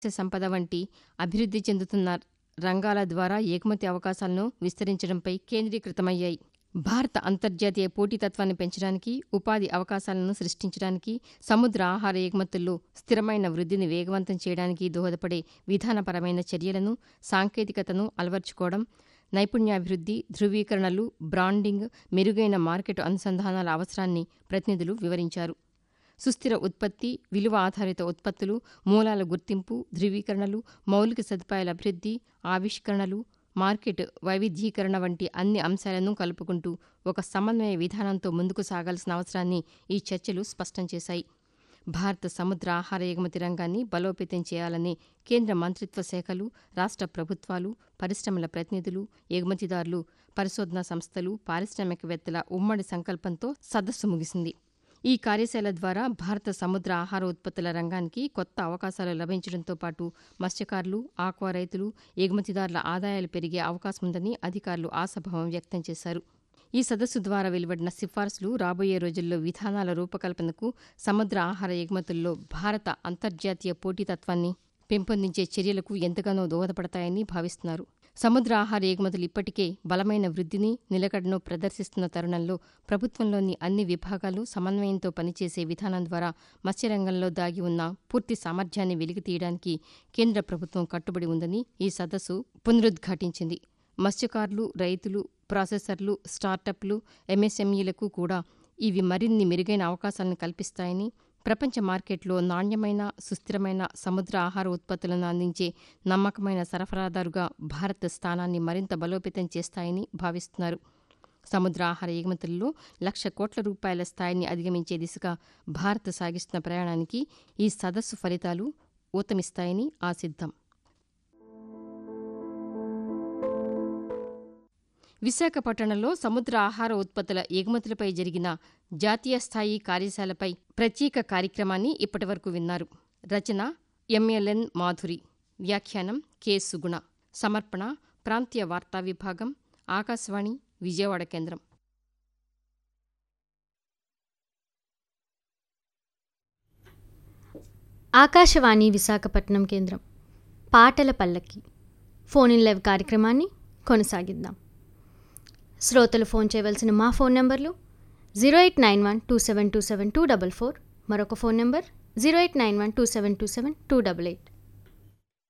మత్స్య సంపద వంటి అభివృద్ధి చెందుతున్న రంగాల ద్వారా ఎగుమతి అవకాశాలను విస్తరించడంపై కేంద్రీకృతమయ్యాయి భారత అంతర్జాతీయ పోటీతత్వాన్ని పెంచడానికి ఉపాధి అవకాశాలను సృష్టించడానికి సముద్ర ఆహార ఎగుమతుల్లో స్థిరమైన వృద్ధిని వేగవంతం చేయడానికి దోహదపడే విధానపరమైన చర్యలను సాంకేతికతను అలవర్చుకోవడం నైపుణ్యాభివృద్ధి ధృవీకరణలు బ్రాండింగ్ మెరుగైన మార్కెట్ అనుసంధానాల అవసరాన్ని ప్రతినిధులు వివరించారు సుస్థిర ఉత్పత్తి విలువ ఆధారిత ఉత్పత్తులు మూలాల గుర్తింపు ధృవీకరణలు మౌలిక సదుపాయాల అభివృద్ధి ఆవిష్కరణలు మార్కెట్ వైవిధ్యీకరణ వంటి అన్ని అంశాలను కలుపుకుంటూ ఒక సమన్వయ విధానంతో ముందుకు సాగాల్సిన అవసరాన్ని ఈ చర్చలు స్పష్టం చేశాయి భారత సముద్ర ఆహార ఎగుమతి రంగాన్ని బలోపేతం చేయాలని కేంద్ర మంత్రిత్వ శాఖలు రాష్ట్ర ప్రభుత్వాలు పరిశ్రమల ప్రతినిధులు ఎగుమతిదారులు పరిశోధనా సంస్థలు పారిశ్రామికవేత్తల ఉమ్మడి సంకల్పంతో సదస్సు ముగిసింది ఈ కార్యశాల ద్వారా భారత సముద్ర ఆహార ఉత్పత్తుల రంగానికి కొత్త అవకాశాలు లభించడంతో పాటు మత్స్యకారులు ఆక్వా రైతులు ఎగుమతిదారుల ఆదాయాలు పెరిగే అవకాశం ఉందని అధికారులు ఆశాభావం వ్యక్తం చేశారు ఈ సదస్సు ద్వారా వెలువడిన సిఫార్సులు రాబోయే రోజుల్లో విధానాల రూపకల్పనకు సముద్ర ఆహార ఎగుమతుల్లో భారత అంతర్జాతీయ పోటీతత్వాన్ని పెంపొందించే చర్యలకు ఎంతగానో దోహదపడతాయని భావిస్తున్నారు సముద్ర ఆహార ఎగుమతులు ఇప్పటికే బలమైన వృద్ధిని నిలకడను ప్రదర్శిస్తున్న తరుణంలో ప్రభుత్వంలోని అన్ని విభాగాలు సమన్వయంతో పనిచేసే విధానం ద్వారా మత్స్యరంగంలో దాగి ఉన్న పూర్తి సామర్థ్యాన్ని వెలికితీయడానికి కేంద్ర ప్రభుత్వం కట్టుబడి ఉందని ఈ సదస్సు పునరుద్ఘాటించింది మత్స్యకారులు రైతులు ప్రాసెసర్లు స్టార్టప్లు ఎంఎస్ఎంఈలకు కూడా ఇవి మరిన్ని మెరుగైన అవకాశాలను కల్పిస్తాయని ప్రపంచ మార్కెట్లో నాణ్యమైన సుస్థిరమైన సముద్ర ఆహార ఉత్పత్తులను అందించే నమ్మకమైన సరఫరాదారుగా భారత్ స్థానాన్ని మరింత బలోపేతం చేస్తాయని భావిస్తున్నారు సముద్ర ఆహార ఎగుమతుల్లో లక్ష కోట్ల రూపాయల స్థాయిని అధిగమించే దిశగా భారత్ సాగిస్తున్న ప్రయాణానికి ఈ సదస్సు ఫలితాలు ఊతమిస్తాయని ఆశిద్దాం విశాఖపట్టణంలో సముద్ర ఆహార ఉత్పత్తుల ఎగుమతులపై జరిగిన జాతీయ స్థాయి కార్యశాలపై ప్రత్యేక కార్యక్రమాన్ని ఇప్పటివరకు విన్నారు రచన ఎంఎల్ఎన్ మాధురి వ్యాఖ్యానం కె సుగుణ సమర్పణ ప్రాంతీయ వార్తా విభాగం ఆకాశవాణి విజయవాడ కేంద్రం ఆకాశవాణి విశాఖపట్నం కేంద్రం పాటల పల్లకి ఫోన్ ఇన్ లైవ్ కార్యక్రమాన్ని కొనసాగిద్దాం శ్రోతలు ఫోన్ చేయవలసిన మా ఫోన్ నెంబర్లు zero eight nine one two seven two seven two double four మరొక phone number zero eight nine one two seven two seven two double eight